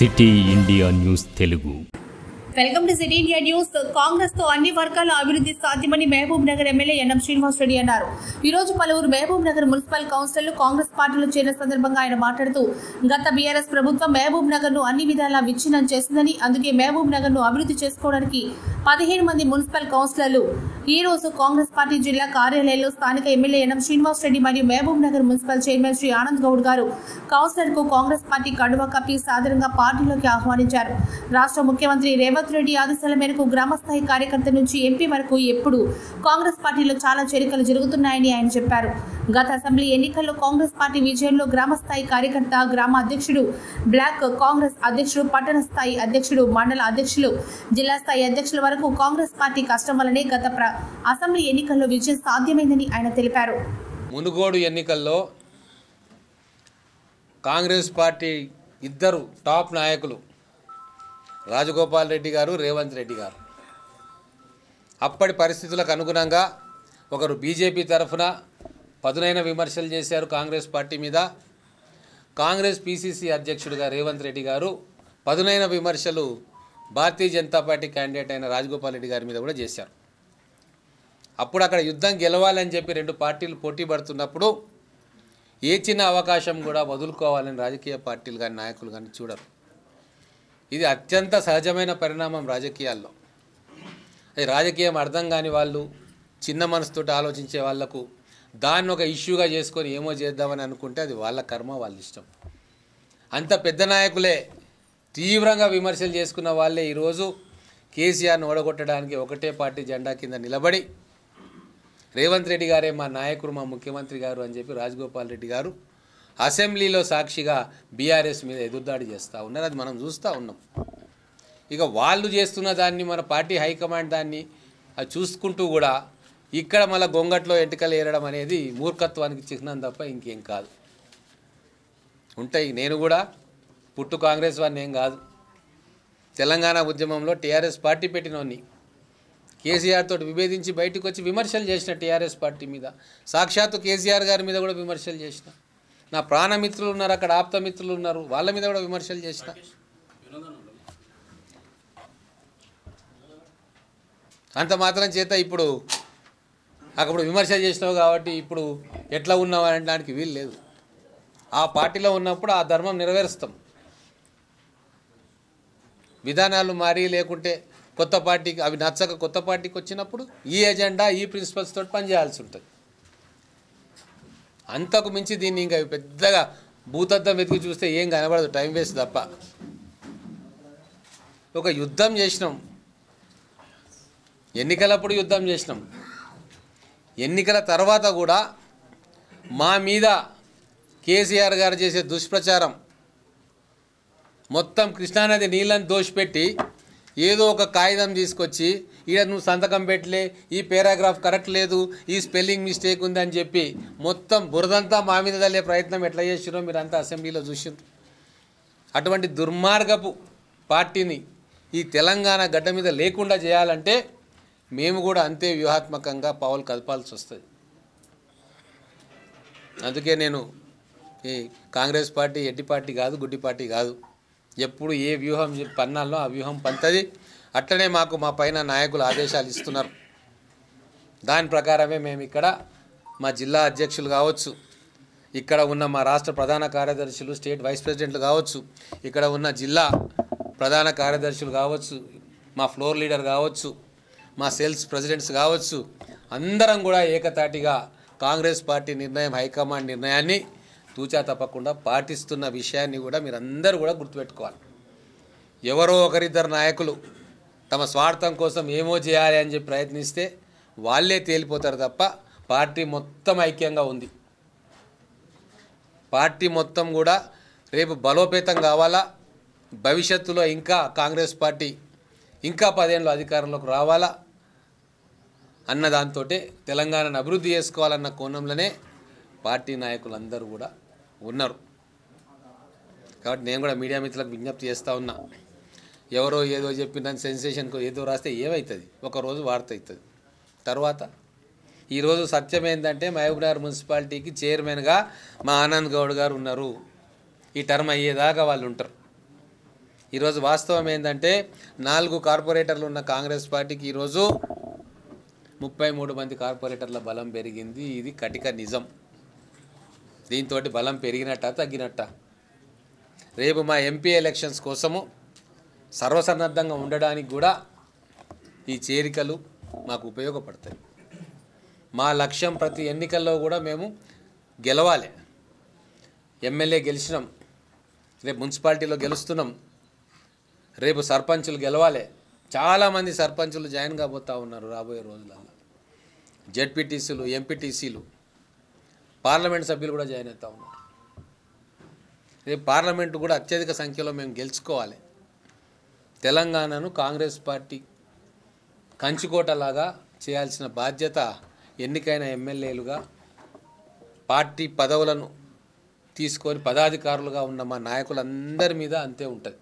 city India News Telugu welcome to City India News Congress తో అన్ని వర్గాల అభివృద్ధి సాధ్యమని మహబూబ్ నగర్ ఎమ్మెల్యే ఎన్ఎం శ్రీనివాస్ రెడ్డి అన్నారు ఈ రోజు పలువురు మహబూబ్ నగర్ మున్సిపల్ కౌన్సిలర్లు కాంగ్రెస్ పార్టీలో చేరిన సందర్భంగా ఆయన మాట్లాడుతూ గత బీఆర్ఎస్ ప్రభుత్వం మహబూబ్ నగర్ ను అన్ని విధాలా విచ్ఛిన్నం చేసిందని అందుకే మహబూబ్ నగర్ ను అభివృద్ధి చేసుకోవడానికి పదిహేను మంది మున్సిపల్ కౌన్సిలర్లు ఈ రోజు కాంగ్రెస్ పార్టీ జిల్లా కార్యాలయంలో స్థానిక ఎమ్మెల్యే ఎన్ఎం శ్రీనివాస్ రెడ్డి మరియు మహబూబ్ నగర్ మున్సిపల్ చైర్మన్ శ్రీ ఆనంద్ గౌడ్ గారు కౌన్సిలర్ కు కాంగ్రెస్ పార్టీ కండువా కప్పి సాదరంగా పార్టీలోకి ఆహ్వానించారు రాష్ట్ర ముఖ్యమంత్రి రేవంత్ రెడ్డి ఆదేశాల మేరకు గ్రామస్థాయి కార్యకర్త నుంచి ఎంపీ వరకు ఎప్పుడు కాంగ్రెస్ పార్టీలో చాలా చేరికలు జరుగుతున్నాయని ఆయన చెప్పారు గత అసెంబ్లీ ఎన్నికల్లో కాంగ్రెస్ పార్టీ విజయంలో గ్రామస్థాయి కార్యకర్త గ్రామ అధ్యక్షుడు బ్లాక్ కాంగ్రెస్ అధ్యక్షుడు పట్టణ స్థాయి అధ్యక్షుడు మండల అధ్యక్షులు జిల్లా స్థాయి అధ్యక్షుల వరకు కాంగ్రెస్ పార్టీ కష్టం వల్లనే గత ప్ర- అసెంబ్లీ ఎన్నికల్లో విజయం సాధ్యమైందని ఆయన తెలిపారు మునుగోడు ఎన్నికల్లో కాంగ్రెస్ పార్టీ ఇద్దరు టాప్ నాయకులు రాజగోపాల్ రెడ్డి గారు రేవంత్ రెడ్డి గారు అప్పటి పరిస్థితులకు అనుగుణంగా ఒకరు బీజేపీ తరఫున పదునైన విమర్శలు చేశారు కాంగ్రెస్ పార్టీ మీద కాంగ్రెస్ పీసీసీ అధ్యక్షుడిగా రేవంత్ రెడ్డి గారు పదునైన విమర్శలు భారతీయ జనతా పార్టీ క్యాండిడేట్ అయిన రాజగోపాల్ రెడ్డి గారి మీద కూడా చేశారు అప్పుడు అక్కడ యుద్ధం గెలవాలని చెప్పి రెండు పార్టీలు పోటీ పడుతున్నప్పుడు ఏ చిన్న అవకాశం కూడా వదులుకోవాలని రాజకీయ పార్టీలు కానీ నాయకులు కానీ చూడరు ఇది అత్యంత సహజమైన పరిణామం రాజకీయాల్లో అది రాజకీయం అర్థం కాని వాళ్ళు చిన్న మనసుతోటి ఆలోచించే వాళ్లకు దాన్ని ఒక ఇష్యూగా చేసుకొని ఏమో చేద్దామని అనుకుంటే అది వాళ్ళ కర్మ వాళ్ళ ఇష్టం అంత పెద్ద నాయకులే తీవ్రంగా విమర్శలు చేసుకున్న వాళ్ళే ఈరోజు కేసీఆర్ను ఓడగొట్టడానికి ఒకటే పార్టీ జెండా కింద నిలబడి రేవంత్ రెడ్డి గారే మా నాయకుడు మా ముఖ్యమంత్రి గారు అని చెప్పి రాజగోపాల్ రెడ్డి గారు అసెంబ్లీలో సాక్షిగా బీఆర్ఎస్ మీద ఎదురుదాడి చేస్తూ ఉన్నారు అది మనం చూస్తూ ఉన్నాం ఇక వాళ్ళు చేస్తున్న దాన్ని మన పార్టీ హైకమాండ్ దాన్ని అది చూసుకుంటూ కూడా ఇక్కడ మళ్ళీ గొంగట్లో ఎంటికలు ఏరడం అనేది మూర్ఖత్వానికి చిహ్నం తప్ప ఇంకేం కాదు ఉంటాయి నేను కూడా పుట్టు కాంగ్రెస్ వాడిని ఏం కాదు తెలంగాణ ఉద్యమంలో టీఆర్ఎస్ పార్టీ పెట్టినోన్ని కేసీఆర్ తోటి విభేదించి బయటకు వచ్చి విమర్శలు చేసిన టీఆర్ఎస్ పార్టీ మీద సాక్షాత్తు కేసీఆర్ గారి మీద కూడా విమర్శలు చేసిన నా ప్రాణమిత్రులు ఉన్నారు అక్కడ ఆప్తమిత్రులు ఉన్నారు వాళ్ళ మీద కూడా విమర్శలు చేసిన అంత మాత్రం చేత ఇప్పుడు అక్కడ విమర్శ చేసినావు కాబట్టి ఇప్పుడు ఎట్లా ఉన్నావు అనడానికి వీలు లేదు ఆ పార్టీలో ఉన్నప్పుడు ఆ ధర్మం నెరవేరుస్తాం విధానాలు మారి లేకుంటే కొత్త పార్టీకి అవి నచ్చక కొత్త పార్టీకి వచ్చినప్పుడు ఈ ఎజెండా ఈ ప్రిన్సిపల్స్ తోటి పనిచేయాల్సి ఉంటుంది అంతకు మించి దీన్ని ఇంకా పెద్దగా భూతద్దం వెతికి చూస్తే ఏం కనబడదు టైం వేస్ట్ తప్ప ఒక యుద్ధం చేసినాం ఎన్నికలప్పుడు యుద్ధం చేసినాం ఎన్నికల తర్వాత కూడా మా మీద కేసీఆర్ గారు చేసే దుష్ప్రచారం మొత్తం కృష్ణానది నీళ్ళని దోషిపెట్టి ఏదో ఒక కాగితం తీసుకొచ్చి ఈడ నువ్వు సంతకం పెట్టలే ఈ పారాగ్రాఫ్ కరెక్ట్ లేదు ఈ స్పెల్లింగ్ మిస్టేక్ ఉంది అని చెప్పి మొత్తం బురదంతా మా మీద తల్లే ప్రయత్నం ఎట్లా చేసిరో మీరు అంతా అసెంబ్లీలో చూసిండ్రు అటువంటి దుర్మార్గపు పార్టీని ఈ తెలంగాణ గడ్డ మీద లేకుండా చేయాలంటే మేము కూడా అంతే వ్యూహాత్మకంగా పావులు కదపాల్సి వస్తుంది అందుకే నేను ఈ కాంగ్రెస్ పార్టీ ఎడ్డి పార్టీ కాదు గుడ్డి పార్టీ కాదు ఎప్పుడు ఏ వ్యూహం పన్నాలో ఆ వ్యూహం పంతది అట్లనే మాకు మా పైన నాయకులు ఆదేశాలు ఇస్తున్నారు దాని ప్రకారమే మేము ఇక్కడ మా జిల్లా అధ్యక్షులు కావచ్చు ఇక్కడ ఉన్న మా రాష్ట్ర ప్రధాన కార్యదర్శులు స్టేట్ వైస్ ప్రెసిడెంట్లు కావచ్చు ఇక్కడ ఉన్న జిల్లా ప్రధాన కార్యదర్శులు కావచ్చు మా ఫ్లోర్ లీడర్ కావచ్చు మా సేల్స్ ప్రెసిడెంట్స్ కావచ్చు అందరం కూడా ఏకతాటిగా కాంగ్రెస్ పార్టీ నిర్ణయం హైకమాండ్ నిర్ణయాన్ని తూచా తప్పకుండా పాటిస్తున్న విషయాన్ని కూడా మీరందరూ కూడా గుర్తుపెట్టుకోవాలి ఎవరో ఒకరిద్దరు నాయకులు తమ స్వార్థం కోసం ఏమో చేయాలి అని చెప్పి ప్రయత్నిస్తే వాళ్ళే తేలిపోతారు తప్ప పార్టీ మొత్తం ఐక్యంగా ఉంది పార్టీ మొత్తం కూడా రేపు బలోపేతం కావాలా భవిష్యత్తులో ఇంకా కాంగ్రెస్ పార్టీ ఇంకా పదేళ్ళు అధికారంలోకి రావాలా అన్న దాంతో తెలంగాణను అభివృద్ధి చేసుకోవాలన్న కోణంలోనే పార్టీ నాయకులందరూ కూడా ఉన్నారు కాబట్టి నేను కూడా మీడియా మిత్రులకు విజ్ఞప్తి చేస్తూ ఉన్నా ఎవరో ఏదో చెప్పిన సెన్సేషన్కు ఏదో రాస్తే ఏమవుతుంది ఒకరోజు వార్త అవుతుంది తర్వాత ఈరోజు సత్యం ఏంటంటే మహబూబ్నగర్ మున్సిపాలిటీకి చైర్మన్గా మా ఆనంద్ గౌడ్ గారు ఉన్నారు ఈ టర్మ్ అయ్యేదాకా వాళ్ళు ఉంటారు ఈరోజు వాస్తవం ఏంటంటే నాలుగు కార్పొరేటర్లు ఉన్న కాంగ్రెస్ పార్టీకి ఈరోజు ముప్పై మూడు మంది కార్పొరేటర్ల బలం పెరిగింది ఇది కటిక నిజం దీంతో బలం పెరిగినట్ట తగ్గినట్ట రేపు మా ఎంపీ ఎలక్షన్స్ కోసము సర్వసన్నద్ధంగా ఉండడానికి కూడా ఈ చేరికలు మాకు ఉపయోగపడతాయి మా లక్ష్యం ప్రతి ఎన్నికల్లో కూడా మేము గెలవాలి ఎమ్మెల్యే గెలిచినాం రేపు మున్సిపాలిటీలో గెలుస్తున్నాం రేపు సర్పంచులు గెలవాలి చాలామంది సర్పంచులు జాయిన్ కాబోతూ ఉన్నారు రాబోయే రోజులలో జెడ్పీటీసీలు ఎంపీటీసీలు పార్లమెంట్ సభ్యులు కూడా జాయిన్ అవుతూ ఉన్నారు రేపు పార్లమెంటు కూడా అత్యధిక సంఖ్యలో మేము గెలుచుకోవాలి తెలంగాణను కాంగ్రెస్ పార్టీ కంచుకోటలాగా చేయాల్సిన బాధ్యత ఎన్నికైన ఎమ్మెల్యేలుగా పార్టీ పదవులను తీసుకొని పదాధికారులుగా ఉన్న మా నాయకులందరి మీద అంతే ఉంటుంది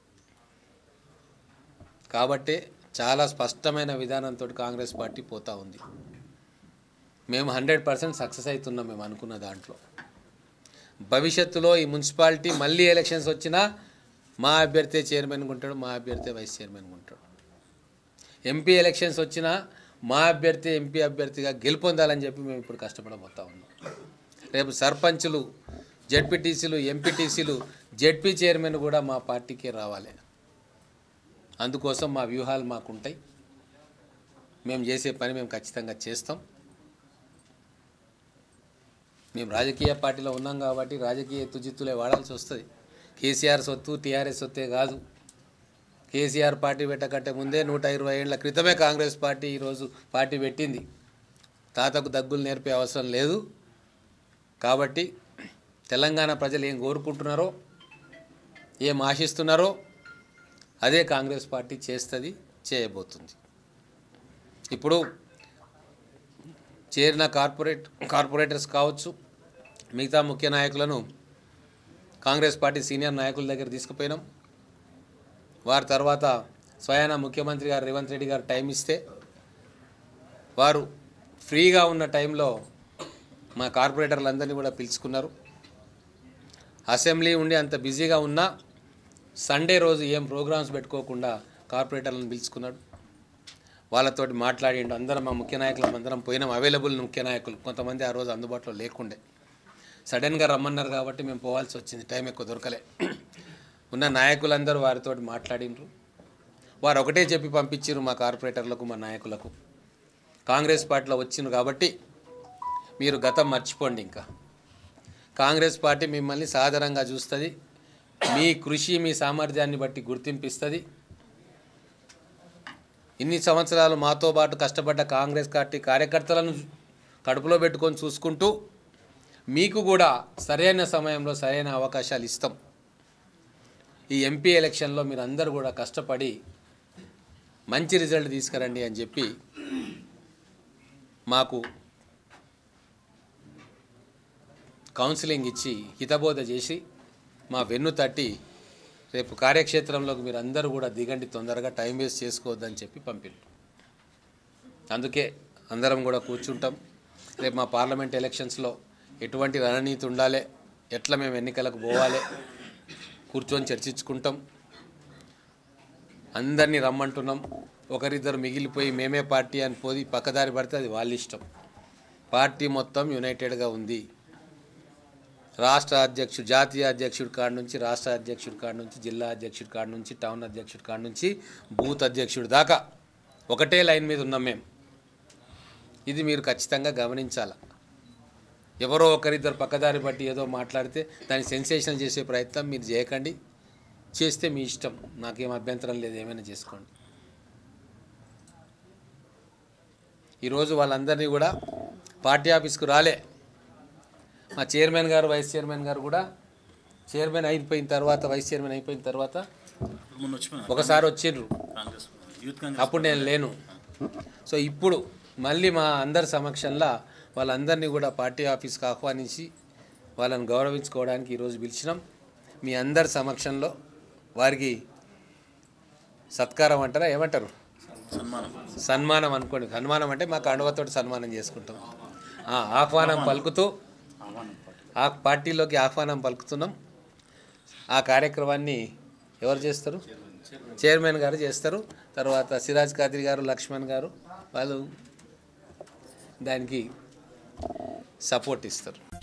కాబట్టే చాలా స్పష్టమైన విధానంతో కాంగ్రెస్ పార్టీ పోతా ఉంది మేము హండ్రెడ్ పర్సెంట్ సక్సెస్ అవుతున్నాం మేము అనుకున్న దాంట్లో భవిష్యత్తులో ఈ మున్సిపాలిటీ మళ్ళీ ఎలక్షన్స్ వచ్చినా మా అభ్యర్థి చైర్మన్గా ఉంటాడు మా అభ్యర్థి వైస్ చైర్మన్గా ఉంటాడు ఎంపీ ఎలక్షన్స్ వచ్చినా మా అభ్యర్థి ఎంపీ అభ్యర్థిగా గెలుపొందాలని చెప్పి మేము ఇప్పుడు కష్టపడబోతా ఉన్నాం రేపు సర్పంచులు జెడ్పీటీసీలు ఎంపీటీసీలు జెడ్పీ చైర్మన్ కూడా మా పార్టీకే రావాలి అందుకోసం మా వ్యూహాలు మాకుంటాయి మేము చేసే పని మేము ఖచ్చితంగా చేస్తాం మేము రాజకీయ పార్టీలో ఉన్నాం కాబట్టి రాజకీయ తుజిత్తులే వాడాల్సి వస్తుంది కేసీఆర్ సొత్తు టీఆర్ఎస్ సొత్తే కాదు కేసీఆర్ పార్టీ పెట్టకంటే ముందే నూట ఇరవై ఏళ్ల క్రితమే కాంగ్రెస్ పార్టీ ఈరోజు పార్టీ పెట్టింది తాతకు దగ్గులు నేర్పే అవసరం లేదు కాబట్టి తెలంగాణ ప్రజలు ఏం కోరుకుంటున్నారో ఏం ఆశిస్తున్నారో అదే కాంగ్రెస్ పార్టీ చేస్తుంది చేయబోతుంది ఇప్పుడు చేరిన కార్పొరేట్ కార్పొరేటర్స్ కావచ్చు మిగతా ముఖ్య నాయకులను కాంగ్రెస్ పార్టీ సీనియర్ నాయకుల దగ్గర తీసుకుపోయినాం వారి తర్వాత స్వయాన ముఖ్యమంత్రి గారు రేవంత్ రెడ్డి గారు టైం ఇస్తే వారు ఫ్రీగా ఉన్న టైంలో మా కార్పొరేటర్లందరినీ కూడా పిలుచుకున్నారు అసెంబ్లీ ఉండి అంత బిజీగా ఉన్నా సండే రోజు ఏం ప్రోగ్రామ్స్ పెట్టుకోకుండా కార్పొరేటర్లను పిలుచుకున్నాడు వాళ్ళతోటి మాట్లాడిండు అందరం మా ముఖ్య నాయకులు అందరం పోయినాం అవైలబుల్ ముఖ్య నాయకులు కొంతమంది ఆ రోజు అందుబాటులో లేకుండే సడన్గా రమ్మన్నారు కాబట్టి మేము పోవాల్సి వచ్చింది టైం ఎక్కువ దొరకలే ఉన్న నాయకులందరూ వారితో మాట్లాడిండ్రు వారు ఒకటే చెప్పి పంపించారు మా కార్పొరేటర్లకు మా నాయకులకు కాంగ్రెస్ పార్టీలో వచ్చిండ్రు కాబట్టి మీరు గతం మర్చిపోండి ఇంకా కాంగ్రెస్ పార్టీ మిమ్మల్ని సాధారణంగా చూస్తుంది మీ కృషి మీ సామర్థ్యాన్ని బట్టి గుర్తింపిస్తుంది ఇన్ని సంవత్సరాలు మాతో పాటు కష్టపడ్డ కాంగ్రెస్ పార్టీ కార్యకర్తలను కడుపులో పెట్టుకొని చూసుకుంటూ మీకు కూడా సరైన సమయంలో సరైన అవకాశాలు ఇస్తాం ఈ ఎంపీ ఎలక్షన్లో మీరు అందరూ కూడా కష్టపడి మంచి రిజల్ట్ తీసుకురండి అని చెప్పి మాకు కౌన్సిలింగ్ ఇచ్చి హితబోధ చేసి మా వెన్ను తట్టి రేపు కార్యక్షేత్రంలోకి మీరు అందరూ కూడా దిగండి తొందరగా టైం వేస్ట్ చేసుకోవద్దని చెప్పి పంపిండు అందుకే అందరం కూడా కూర్చుంటాం రేపు మా పార్లమెంట్ ఎలక్షన్స్లో ఎటువంటి రణనీతి ఉండాలి ఎట్లా మేము ఎన్నికలకు పోవాలి కూర్చొని చర్చించుకుంటాం అందరినీ రమ్మంటున్నాం ఒకరిద్దరు మిగిలిపోయి మేమే పార్టీ అని పోయి పక్కదారి పడితే అది వాళ్ళ ఇష్టం పార్టీ మొత్తం యునైటెడ్గా ఉంది రాష్ట్ర అధ్యక్షుడు జాతీయ అధ్యక్షుడి కాడ నుంచి రాష్ట్ర అధ్యక్షుడి కాడ నుంచి జిల్లా అధ్యక్షుడి కాడ నుంచి టౌన్ అధ్యక్షుడి కాడ నుంచి బూత్ అధ్యక్షుడి దాకా ఒకటే లైన్ మీద ఉన్నాం మేము ఇది మీరు ఖచ్చితంగా గమనించాలి ఎవరో ఒకరిద్దరు పక్కదారి బట్టి ఏదో మాట్లాడితే దాన్ని సెన్సేషన్ చేసే ప్రయత్నం మీరు చేయకండి చేస్తే మీ ఇష్టం నాకేం అభ్యంతరం లేదు ఏమైనా చేసుకోండి ఈరోజు వాళ్ళందరినీ కూడా పార్టీ ఆఫీస్కు రాలే మా చైర్మన్ గారు వైస్ చైర్మన్ గారు కూడా చైర్మన్ అయిపోయిన తర్వాత వైస్ చైర్మన్ అయిపోయిన తర్వాత మొన్న వచ్చిపోయినా ఒకసారి వచ్చిండ్రు కాంగ్రెస్ యూత్ కాంగ్రెస్ అప్పుడు నేను లేను సో ఇప్పుడు మళ్ళీ మా అందరి సమక్షంలో వాళ్ళందరినీ కూడా పార్టీ ఆఫీస్కి ఆహ్వానించి వాళ్ళని గౌరవించుకోవడానికి ఈరోజు పిలిచినాం మీ అందరి సమక్షంలో వారికి సత్కారం అంటారా ఏమంటారు సన్మానం సన్మానం అనుకోండి సన్మానం అంటే మా కండువతోటి సన్మానం చేసుకుంటాం ఆ, ఆహ్వానం పలుకుతూ ఆహ్వానం పాటు ఆ పార్టీలోకి ఆహ్వానం పలుకుతున్నాం ఆ కార్యక్రమాన్ని ఎవరు చేస్తారు చైర్మన్ గారు చేస్తారు తర్వాత సిరాజ్ ఖాద్రి గారు లక్ష్మణ్ గారు వాళ్ళు దానికి సపోర్ట్ ఇస్తారు